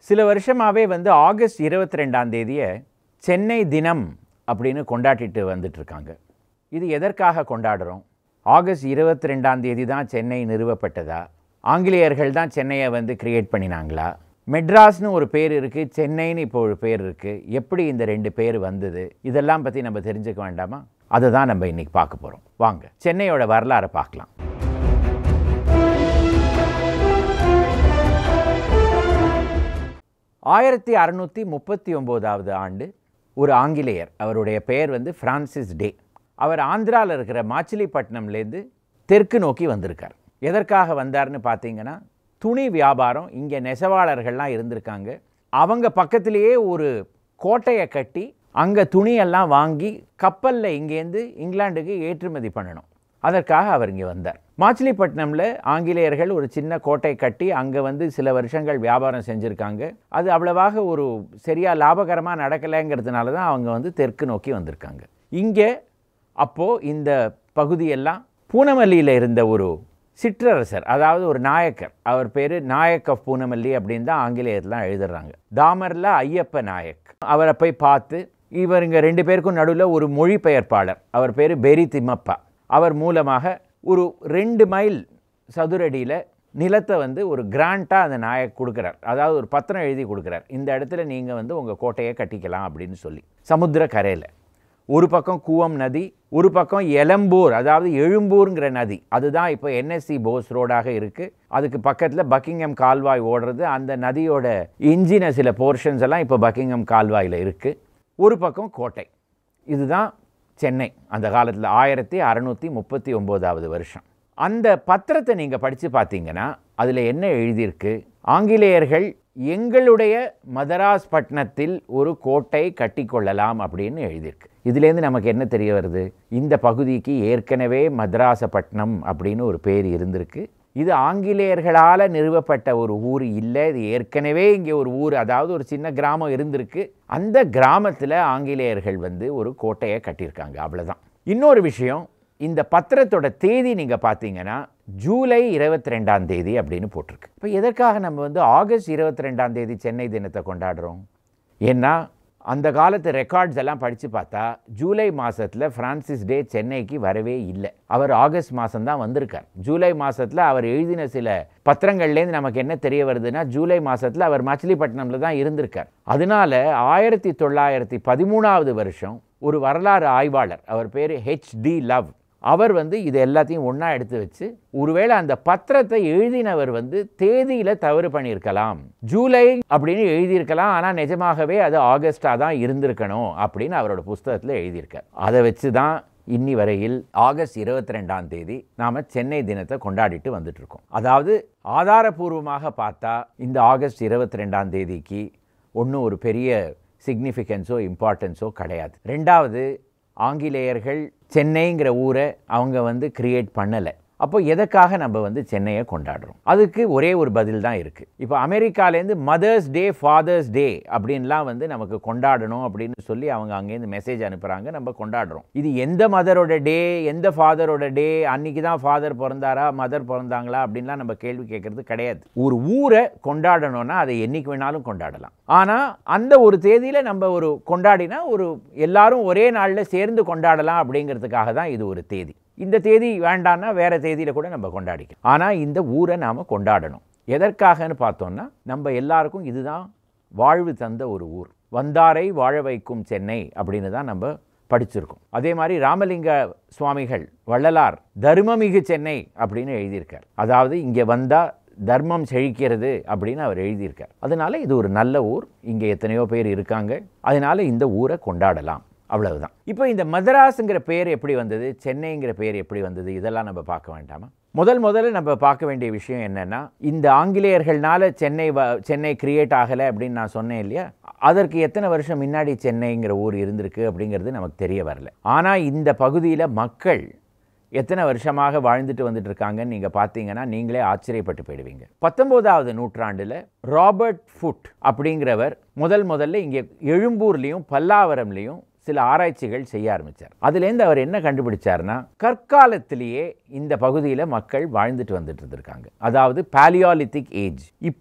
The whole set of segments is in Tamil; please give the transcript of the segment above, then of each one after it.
சில வருஷமாகவே வந்து ஆகஸ்ட் இருபத்தி ரெண்டாம் தேதியை சென்னை தினம் அப்படின்னு கொண்டாடிட்டு வந்துட்டு இருக்காங்க இது எதற்காக கொண்டாடுறோம் ஆகஸ்ட் இருபத்தி ரெண்டாம் தேதி தான் சென்னை நிறுவப்பட்டதா ஆங்கிலேயர்கள் தான் சென்னையை வந்து கிரியேட் பண்ணினாங்களா மெட்ராஸ்னு ஒரு பேர் இருக்குது சென்னைன்னு இப்போ ஒரு பேர் இருக்குது எப்படி இந்த ரெண்டு பேர் வந்தது இதெல்லாம் பற்றி நம்ம தெரிஞ்சுக்க வேண்டாமா அதை தான் நம்ம இன்னைக்கு பார்க்க போகிறோம் வாங்க சென்னையோட வரலாறை பார்க்கலாம் ஆயிரத்தி அறநூற்றி முப்பத்தி ஒம்போதாவது ஆண்டு ஒரு ஆங்கிலேயர் அவருடைய பெயர் வந்து ஃப்ரான்சிஸ் டே அவர் ஆந்திராவில் இருக்கிற மாச்சிலிப்பட்டினம்லேருந்து தெற்கு நோக்கி வந்திருக்கார் எதற்காக வந்தார்னு பார்த்தீங்கன்னா துணி வியாபாரம் இங்கே நெசவாளர்கள்லாம் இருந்திருக்காங்க அவங்க பக்கத்திலேயே ஒரு கோட்டையை கட்டி அங்கே துணியெல்லாம் வாங்கி கப்பலில் இங்கேருந்து இங்கிலாந்துக்கு ஏற்றுமதி பண்ணணும் அதற்காக அவர் இங்கே வந்தார் மாச்சிலிப்பட்டினமில் ஆங்கிலேயர்கள் ஒரு சின்ன கோட்டை கட்டி அங்கே வந்து சில வருஷங்கள் வியாபாரம் செஞ்சுருக்காங்க அது அவ்வளவாக ஒரு சரியாக லாபகரமாக நடக்கலைங்கிறதுனால தான் அவங்க வந்து தெற்கு நோக்கி வந்திருக்காங்க இங்கே அப்போது இந்த பகுதியெல்லாம் பூனமல்லியில் இருந்த ஒரு சிற்றரசர் அதாவது ஒரு நாயக்கர் அவர் பேர் நாயக் ஆஃப் பூனமல்லி அப்படின்னு தான் ஆங்கிலேயர்லாம் எழுதுறாங்க தாமரில் ஐயப்ப நாயக் அவரை போய் பார்த்து இவருங்க ரெண்டு பேருக்கும் நடுவில் ஒரு மொழிபெயர்ப்பாளர் அவர் பேர் பெரி திம்மப்பா அவர் மூலமாக ஒரு ரெண்டு மைல் சதுரடியில் நிலத்தை வந்து ஒரு கிராண்ட்டாக அந்த நாயக் கொடுக்குறார் அதாவது ஒரு பத்திரம் எழுதி கொடுக்குறார் இந்த இடத்துல நீங்கள் வந்து உங்கள் கோட்டையை கட்டிக்கலாம் அப்படின்னு சொல்லி சமுத்திர கரையில் ஒரு பக்கம் கூவம் நதி ஒரு பக்கம் எலம்பூர் அதாவது எழும்பூருங்கிற நதி அதுதான் இப்போ என்எஸ்சி போஸ் ரோடாக இருக்குது அதுக்கு பக்கத்தில் பக்கிங்ஹம் கால்வாய் ஓடுறது அந்த நதியோட இன்ஜின சில போர்ஷன்ஸ் எல்லாம் இப்போ பக்கிங்ஹம் கால்வாயில் இருக்குது ஒரு பக்கம் கோட்டை இதுதான் சென்னை அந்த காலத்தில் ஆயிரத்தி அறநூற்றி முப்பத்தி ஒம்போதாவது வருஷம் அந்த பத்திரத்தை நீங்கள் படித்து பார்த்தீங்கன்னா அதில் என்ன எழுதியிருக்கு ஆங்கிலேயர்கள் எங்களுடைய மதராஸ் பட்டணத்தில் ஒரு கோட்டை கட்டிக்கொள்ளலாம் அப்படின்னு எழுதியிருக்கு இதுலேருந்து நமக்கு என்ன தெரிய வருது இந்த பகுதிக்கு ஏற்கனவே மதராசப்பட்டினம் அப்படின்னு ஒரு பேர் இருந்திருக்கு இது ஆங்கிலேயர்களால் நிறுவப்பட்ட ஒரு ஊர் இல்லை இது ஏற்கனவே இங்கே ஒரு ஊர் அதாவது ஒரு சின்ன கிராமம் இருந்திருக்கு அந்த கிராமத்தில் ஆங்கிலேயர்கள் வந்து ஒரு கோட்டையை கட்டியிருக்காங்க அவ்வளோதான் இன்னொரு விஷயம் இந்த பத்திரத்தோட தேதி நீங்கள் பார்த்தீங்கன்னா ஜூலை இருபத்தி ரெண்டாம் தேதி அப்படின்னு போட்டிருக்கு இப்போ எதற்காக நம்ம வந்து ஆகஸ்ட் இருபத்தி ரெண்டாம் தேதி சென்னை தினத்தை கொண்டாடுறோம் ஏன்னா அந்த காலத்து ரெக்கார்ட்ஸ் எல்லாம் படித்து பார்த்தா ஜூலை மாதத்தில் ஃப்ரான்சிஸ் டே சென்னைக்கு வரவே இல்லை அவர் ஆகஸ்ட் மாதம் தான் வந்திருக்கார் ஜூலை மாதத்தில் அவர் எழுதின சில பத்திரங்கள்லேருந்து நமக்கு என்ன தெரிய வருதுன்னா ஜூலை மாதத்தில் அவர் மச்சிலிப்பட்டினமில் தான் இருந்திருக்கார் அதனால ஆயிரத்தி தொள்ளாயிரத்தி பதிமூணாவது வருஷம் ஒரு வரலாறு ஆய்வாளர் அவர் பேர் ஹெச் டி லவ் அவர் வந்து இது எல்லாத்தையும் ஒன்றா எடுத்து வச்சு ஒருவேளை அந்த பத்திரத்தை எழுதினவர் வந்து தேதியில் தவறு பண்ணியிருக்கலாம் ஜூலை அப்படின்னு எழுதியிருக்கலாம் ஆனால் நிஜமாகவே அது ஆகஸ்டாக தான் இருந்திருக்கணும் அப்படின்னு அவரோட புஸ்தகத்தில் எழுதியிருக்கார் அதை வச்சு தான் இன்னி வரையில் ஆகஸ்ட் இருபத்தி ரெண்டாம் தேதி நாம் சென்னை தினத்தை கொண்டாடிட்டு வந்துட்டு இருக்கோம் அதாவது ஆதாரபூர்வமாக பார்த்தா இந்த ஆகஸ்ட் இருபத்தி ரெண்டாம் தேதிக்கு ஒன்றும் ஒரு பெரிய சிக்னிஃபிகன்ஸோ இம்பார்ட்டன்ஸோ கிடையாது ரெண்டாவது ஆங்கிலேயர்கள் சென்னைங்கிற ஊரை அவங்க வந்து கிரியேட் பண்ணலை அப்போ எதற்காக நம்ம வந்து சென்னையை கொண்டாடுறோம் அதுக்கு ஒரே ஒரு பதில் தான் இருக்குது இப்போ அமெரிக்காலேருந்து மதர்ஸ் டே ஃபாதர்ஸ் டே அப்படின்லாம் வந்து நமக்கு கொண்டாடணும் அப்படின்னு சொல்லி அவங்க அங்கேருந்து மெசேஜ் அனுப்புகிறாங்க நம்ம கொண்டாடுறோம் இது எந்த மதரோட டே எந்த ஃபாதரோட டே அன்னைக்கு தான் ஃபாதர் பிறந்தாரா மதர் பிறந்தாங்களா அப்படின்லாம் நம்ம கேள்வி கேட்கறது கிடையாது ஒரு ஊரை கொண்டாடணும்னா அதை என்னைக்கு வேணாலும் கொண்டாடலாம் ஆனால் அந்த ஒரு தேதியில் நம்ம ஒரு கொண்டாடினா ஒரு எல்லாரும் ஒரே நாளில் சேர்ந்து கொண்டாடலாம் அப்படிங்கிறதுக்காக தான் இது ஒரு தேதி இந்த தேதி வேண்டான்னா வேறு தேதியில் கூட நம்ம கொண்டாடிக்கலாம் ஆனால் இந்த ஊரை நாம் கொண்டாடணும் எதற்காகன்னு பார்த்தோம்னா நம்ம எல்லாருக்கும் இதுதான் வாழ்வு தந்த ஒரு ஊர் வந்தாரை வாழ வைக்கும் சென்னை அப்படின்னு தான் நம்ம படிச்சிருக்கோம் அதே மாதிரி ராமலிங்க சுவாமிகள் வள்ளலார் தர்மமிகு சென்னை அப்படின்னு எழுதியிருக்கார் அதாவது இங்கே வந்தால் தர்மம் செழிக்கிறது அப்படின்னு அவர் எழுதியிருக்கார் அதனால இது ஒரு நல்ல ஊர் இங்கே எத்தனையோ பேர் இருக்காங்க அதனால இந்த ஊரை கொண்டாடலாம் அவ்வளவுதான் இப்போ இந்த மதராஸுங்கிற பேர் எப்படி வந்தது சென்னைங்கிற பேர் எப்படி வந்தது இதெல்லாம் நம்ம பார்க்க வேண்டாமா முதல் முதல்ல நம்ம பார்க்க வேண்டிய விஷயம் என்னன்னா இந்த ஆங்கிலேயர்கள்னால சென்னை வ சென்னை கிரியேட் ஆகலை அப்படின்னு நான் சொன்னேன் இல்லையா அதற்கு எத்தனை வருஷம் முன்னாடி சென்னைங்கிற ஊர் இருந்திருக்கு அப்படிங்கிறது நமக்கு தெரிய வரல ஆனால் இந்த பகுதியில் மக்கள் எத்தனை வருஷமாக வாழ்ந்துட்டு வந்துட்டு இருக்காங்கன்னு நீங்கள் பார்த்தீங்கன்னா நீங்களே ஆச்சரியப்பட்டு போயிடுவீங்க பத்தொம்போதாவது நூற்றாண்டில் ராபர்ட் ஃபுட் அப்படிங்கிறவர் முதல் முதல்ல இங்கே எழும்பூர்லேயும் பல்லாவரம்லேயும் சில ஆராய்ச்சிகள் செய்ய ஆரம்பித்தார் அதுலேருந்து அவர் என்ன கண்டுபிடிச்சார்னா கற்காலத்திலேயே இந்த பகுதியில் மக்கள் வாழ்ந்துட்டு வந்துட்டு இருந்திருக்காங்க அதாவது பாலியாலித்திக் ஏஜ் இப்போ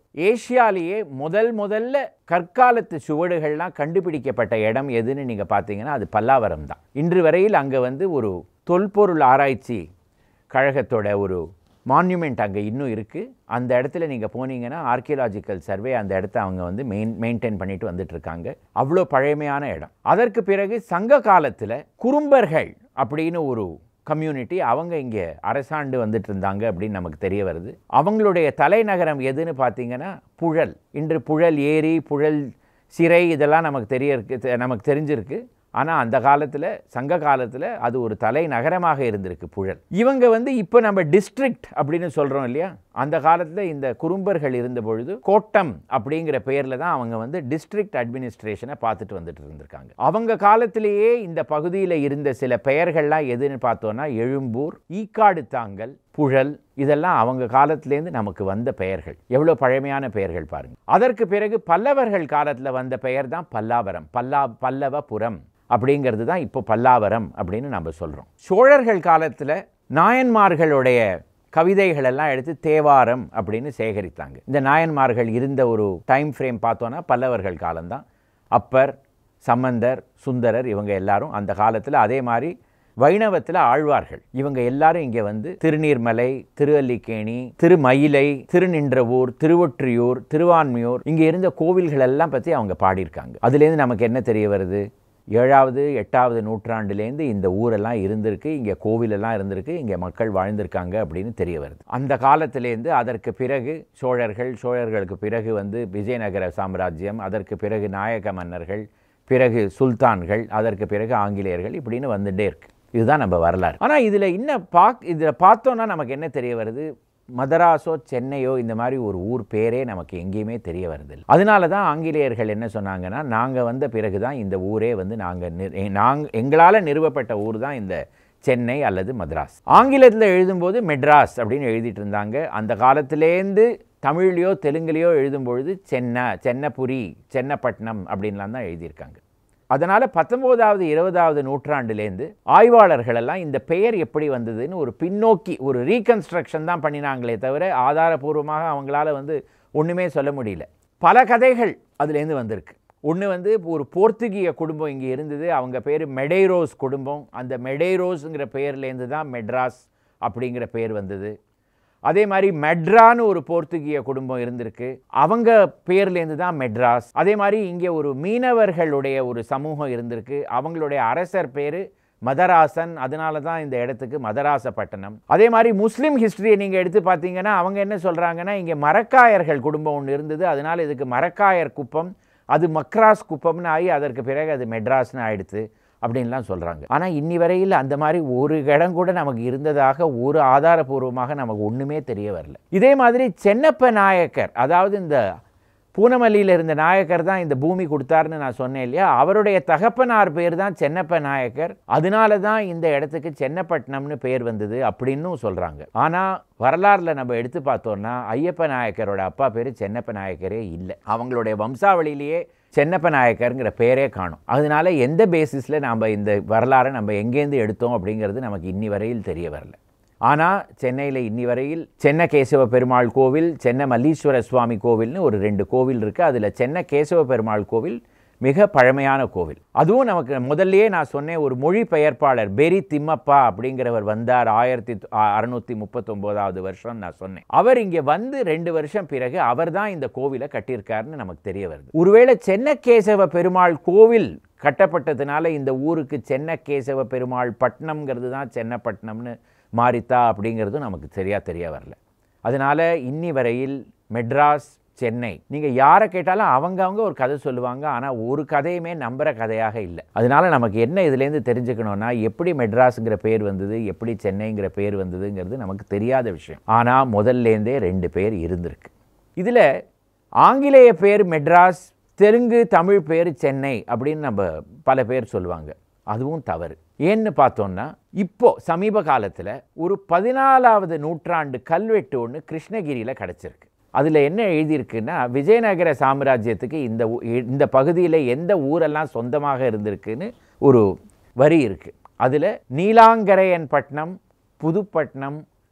ஏசியாலேயே முதல் முதல்ல கற்காலத்து சுவடுகள்லாம் கண்டுபிடிக்கப்பட்ட இடம் எதுன்னு நீங்கள் பார்த்தீங்கன்னா அது பல்லாவரம் தான் இன்று வரையில் அங்கே வந்து ஒரு தொல்பொருள் ஆராய்ச்சி கழகத்தோட ஒரு மான்யூமெண்ட் அங்கே இன்னும் இருக்குது அந்த இடத்துல நீங்கள் போனீங்கன்னா ஆர்கியலாஜிக்கல் சர்வே அந்த இடத்த அவங்க வந்து மெயின் மெயின்டைன் பண்ணிட்டு வந்துட்டு இருக்காங்க அவ்வளோ பழமையான இடம் அதற்கு பிறகு சங்க காலத்தில் குறும்பர்கள் அப்படின்னு ஒரு கம்யூனிட்டி அவங்க இங்கே அரசாண்டு வந்துட்டு இருந்தாங்க அப்படின்னு நமக்கு தெரிய வருது அவங்களுடைய தலைநகரம் எதுன்னு பார்த்தீங்கன்னா புழல் இன்று புழல் ஏரி புழல் சிறை இதெல்லாம் நமக்கு தெரிய இருக்கு நமக்கு தெரிஞ்சிருக்கு ஆனால் அந்த காலத்தில் சங்க காலத்தில் அது ஒரு தலைநகரமாக இருந்திருக்கு புழல் இவங்க வந்து இப்போ நம்ம டிஸ்ட்ரிக்ட் அப்படின்னு சொல்கிறோம் இல்லையா அந்த காலத்தில் இந்த குறும்பர்கள் இருந்த பொழுது கோட்டம் அப்படிங்கிற பேரில் தான் அவங்க வந்து டிஸ்ட்ரிக்ட் அட்மினிஸ்ட்ரேஷனை பார்த்துட்டு வந்துட்டு இருந்திருக்காங்க அவங்க காலத்திலேயே இந்த பகுதியில் இருந்த சில பெயர்கள்லாம் எதுன்னு பார்த்தோன்னா எழும்பூர் ஈக்காடு தாங்கல் புழல் இதெல்லாம் அவங்க காலத்திலேருந்து நமக்கு வந்த பெயர்கள் எவ்வளோ பழமையான பெயர்கள் பாருங்க அதற்கு பிறகு பல்லவர்கள் காலத்தில் வந்த பெயர் தான் பல்லாவரம் பல்லா பல்லவபுரம் அப்படிங்கிறது தான் இப்போ பல்லாவரம் அப்படின்னு நம்ம சொல்கிறோம் சோழர்கள் காலத்தில் நாயன்மார்களுடைய கவிதைகள் எல்லாம் எடுத்து தேவாரம் அப்படின்னு சேகரித்தாங்க இந்த நாயன்மார்கள் இருந்த ஒரு டைம் ஃப்ரேம் பார்த்தோன்னா பல்லவர்கள் காலம்தான் அப்பர் சம்பந்தர் சுந்தரர் இவங்க எல்லாரும் அந்த காலத்தில் அதே மாதிரி வைணவத்தில் ஆழ்வார்கள் இவங்க எல்லாரும் இங்கே வந்து திருநீர்மலை திருவல்லிக்கேணி திருமயிலை திருநின்றவூர் திருவொற்றியூர் திருவான்மியூர் இங்கே இருந்த கோவில்கள் எல்லாம் பற்றி அவங்க பாடியிருக்காங்க அதுலேருந்து நமக்கு என்ன தெரிய வருது ஏழாவது எட்டாவது நூற்றாண்டுலேருந்து இந்த ஊரெல்லாம் இருந்திருக்கு இங்கே கோவிலெல்லாம் இருந்திருக்கு இங்கே மக்கள் வாழ்ந்திருக்காங்க அப்படின்னு தெரிய வருது அந்த காலத்திலேருந்து அதற்கு பிறகு சோழர்கள் சோழர்களுக்கு பிறகு வந்து விஜயநகர சாம்ராஜ்யம் அதற்கு பிறகு நாயக மன்னர்கள் பிறகு சுல்தான்கள் அதற்கு பிறகு ஆங்கிலேயர்கள் இப்படின்னு வந்துட்டே இருக்கு இதுதான் நம்ம வரலாறு ஆனால் இதில் இன்னும் பாக் இதில் பார்த்தோன்னா நமக்கு என்ன தெரிய வருது மதராஸோ சென்னையோ இந்த மாதிரி ஒரு ஊர் பேரே நமக்கு எங்கேயுமே தெரிய வருதில்லை அதனால தான் ஆங்கிலேயர்கள் என்ன சொன்னாங்கன்னா நாங்கள் வந்த பிறகு தான் இந்த ஊரே வந்து நாங்கள் நாங்கள் எங்களால் நிறுவப்பட்ட ஊர் தான் இந்த சென்னை அல்லது மദ്രാஸ் ஆங்கிலத்தில் எழுதும்போது மெட்ராஸ் அப்படின்னு எழுதிட்டு இருந்தாங்க அந்த காலத்திலேருந்து தமிழ்லையோ தெலுங்குலையோ எழுதும் பொழுது சென்னை சென்னபுரி சென்னப்பட்டினம் அப்படின்லாம் தான் எழுதியிருக்காங்க அதனால் பத்தொம்போதாவது இருபதாவது நூற்றாண்டுலேருந்து ஆய்வாளர்கள் எல்லாம் இந்த பெயர் எப்படி வந்ததுன்னு ஒரு பின்னோக்கி ஒரு ரீகன்ஸ்ட்ரக்ஷன் தான் பண்ணினாங்களே தவிர ஆதாரபூர்வமாக அவங்களால வந்து ஒன்றுமே சொல்ல முடியல பல கதைகள் அதுலேருந்து வந்திருக்கு ஒன்று வந்து ஒரு போர்த்துகீய குடும்பம் இங்கே இருந்தது அவங்க பேர் மெடேரோஸ் குடும்பம் அந்த மெடேரோஸுங்கிற பெயர்லேருந்து தான் மெட்ராஸ் அப்படிங்கிற பெயர் வந்தது அதே மாதிரி மெட்ரான்னு ஒரு போர்த்துகீய குடும்பம் இருந்திருக்கு அவங்க பேர்லேருந்து தான் மெட்ராஸ் அதே மாதிரி இங்கே ஒரு மீனவர்களுடைய ஒரு சமூகம் இருந்திருக்கு அவங்களுடைய அரசர் பேர் மதராசன் அதனால தான் இந்த இடத்துக்கு மதராசப்பட்டினம் அதே மாதிரி முஸ்லீம் ஹிஸ்டரியை நீங்கள் எடுத்து பார்த்தீங்கன்னா அவங்க என்ன சொல்கிறாங்கன்னா இங்கே மரக்காயர்கள் குடும்பம் ஒன்று இருந்தது அதனால் இதுக்கு மரக்காயர் குப்பம் அது மக்ராஸ் குப்பம்னு ஆகி அதற்கு பிறகு அது மெட்ராஸ்னு ஆயிடுத்து அப்படின்லாம் சொல்கிறாங்க ஆனால் இன்னி வரையில் அந்த மாதிரி ஒரு இடம் கூட நமக்கு இருந்ததாக ஒரு ஆதாரபூர்வமாக நமக்கு ஒன்றுமே தெரிய வரல இதே மாதிரி சென்னப்ப நாயக்கர் அதாவது இந்த பூனமல்லியில் இருந்த நாயக்கர் தான் இந்த பூமி கொடுத்தாருன்னு நான் சொன்னேன் இல்லையா அவருடைய தகப்பனார் பேர் தான் சென்னப்ப நாயக்கர் அதனால தான் இந்த இடத்துக்கு சென்னப்பட்டினம்னு பேர் வந்தது அப்படின்னும் சொல்கிறாங்க ஆனால் வரலாறில் நம்ம எடுத்து பார்த்தோம்னா ஐயப்ப நாயக்கரோட அப்பா பேர் சென்னப்ப நாயக்கரே இல்லை அவங்களுடைய வம்சாவளியிலேயே சென்னப்ப நாயக்கருங்கிற பேரே காணும் அதனால எந்த பேசிஸில் நாம் இந்த வரலாறை நம்ம எங்கேருந்து எடுத்தோம் அப்படிங்கிறது நமக்கு இன்னி வரையில் தெரிய வரல ஆனால் சென்னையில் இன்னி வரையில் சென்ன கேசவ பெருமாள் கோவில் சென்னை மல்லீஸ்வர சுவாமி கோவில்னு ஒரு ரெண்டு கோவில் இருக்குது அதில் சென்னை கேசவ பெருமாள் கோவில் மிக பழமையான கோவில் அதுவும் நமக்கு முதல்லயே நான் சொன்னேன் ஒரு மொழி பெயர்ப்பாளர் பெரி திம்மப்பா அப்படிங்கிறவர் வந்தார் ஆயிரத்தி அறுநூத்தி முப்பத்தொம்போதாவது வருஷம் நான் சொன்னேன் அவர் இங்கே வந்து ரெண்டு வருஷம் பிறகு அவர் தான் இந்த கோவிலை கட்டியிருக்காருன்னு நமக்கு தெரிய வருது ஒருவேளை சென்னக்கேசவ பெருமாள் கோவில் கட்டப்பட்டதுனால இந்த ஊருக்கு சென்னக்கேசவ பெருமாள் பட்டினம்ங்கிறது தான் சென்னப்பட்டினம்னு மாறித்தா அப்படிங்கிறதும் நமக்கு சரியாக தெரிய வரல அதனால் இன்னி வரையில் மெட்ராஸ் சென்னை நீங்கள் யாரை கேட்டாலும் அவங்க அவங்க ஒரு கதை சொல்லுவாங்க ஆனால் ஒரு கதையுமே நம்புகிற கதையாக இல்லை அதனால நமக்கு என்ன இதுலேருந்து தெரிஞ்சுக்கணும்னா எப்படி மெட்ராஸுங்கிற பேர் வந்தது எப்படி சென்னைங்கிற பேர் வந்ததுங்கிறது நமக்கு தெரியாத விஷயம் ஆனால் முதல்லேருந்தே ரெண்டு பேர் இருந்திருக்கு இதில் ஆங்கிலேய பேர் மெட்ராஸ் தெலுங்கு தமிழ் பேர் சென்னை அப்படின்னு நம்ம பல பேர் சொல்லுவாங்க அதுவும் தவறு ஏன்னு பார்த்தோம்னா இப்போ சமீப காலத்தில் ஒரு பதினாலாவது நூற்றாண்டு கல்வெட்டு ஒன்று கிருஷ்ணகிரியில் கிடச்சிருக்கு அதில் என்ன எழுதியிருக்குன்னா விஜயநகர சாம்ராஜ்யத்துக்கு இந்த ஊ- இந்த பகுதியில் எந்த ஊரெல்லாம் சொந்தமாக இருந்திருக்குன்னு ஒரு வரி இருக்குது அதில் நீலாங்கரையன்பட்டினம் புதுப்பட்டினம்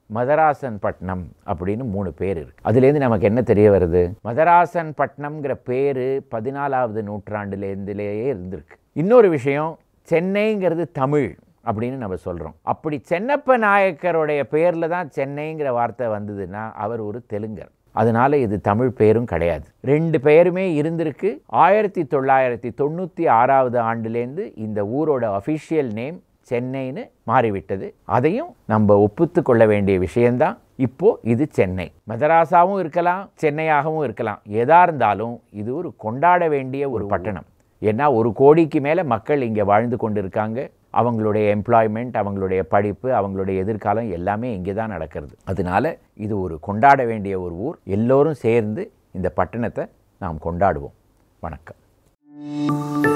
மதராசன் பட்டினம் அப்படின்னு மூணு பேர் இருக்கு அதுலேருந்து நமக்கு என்ன தெரிய வருது மதராசன் பட்டினம்ங்கிற பேர் பதினாலாவது நூற்றாண்டுலேருந்துலேயே இருந்திருக்கு இன்னொரு விஷயம் சென்னைங்கிறது தமிழ் அப்படின்னு நம்ம சொல்கிறோம் அப்படி சென்னப்ப நாயக்கருடைய பேரில் தான் சென்னைங்கிற வார்த்தை வந்ததுன்னா அவர் ஒரு தெலுங்கர் அதனால இது தமிழ் பேரும் கிடையாது ரெண்டு பெயருமே இருந்திருக்கு ஆயிரத்தி தொள்ளாயிரத்தி தொண்ணூற்றி ஆறாவது ஆண்டுலேருந்து இந்த ஊரோட அஃபிஷியல் நேம் சென்னைன்னு மாறிவிட்டது அதையும் நம்ம ஒப்புத்து கொள்ள வேண்டிய விஷயம்தான் இப்போ இது சென்னை மதராசாவும் இருக்கலாம் சென்னையாகவும் இருக்கலாம் எதா இருந்தாலும் இது ஒரு கொண்டாட வேண்டிய ஒரு பட்டணம் ஏன்னா ஒரு கோடிக்கு மேலே மக்கள் இங்கே வாழ்ந்து கொண்டு இருக்காங்க அவங்களுடைய எம்ப்ளாய்மெண்ட் அவங்களுடைய படிப்பு அவங்களுடைய எதிர்காலம் எல்லாமே இங்கே தான் நடக்கிறது அதனால இது ஒரு கொண்டாட வேண்டிய ஒரு ஊர் எல்லோரும் சேர்ந்து இந்த பட்டணத்தை நாம் கொண்டாடுவோம் வணக்கம்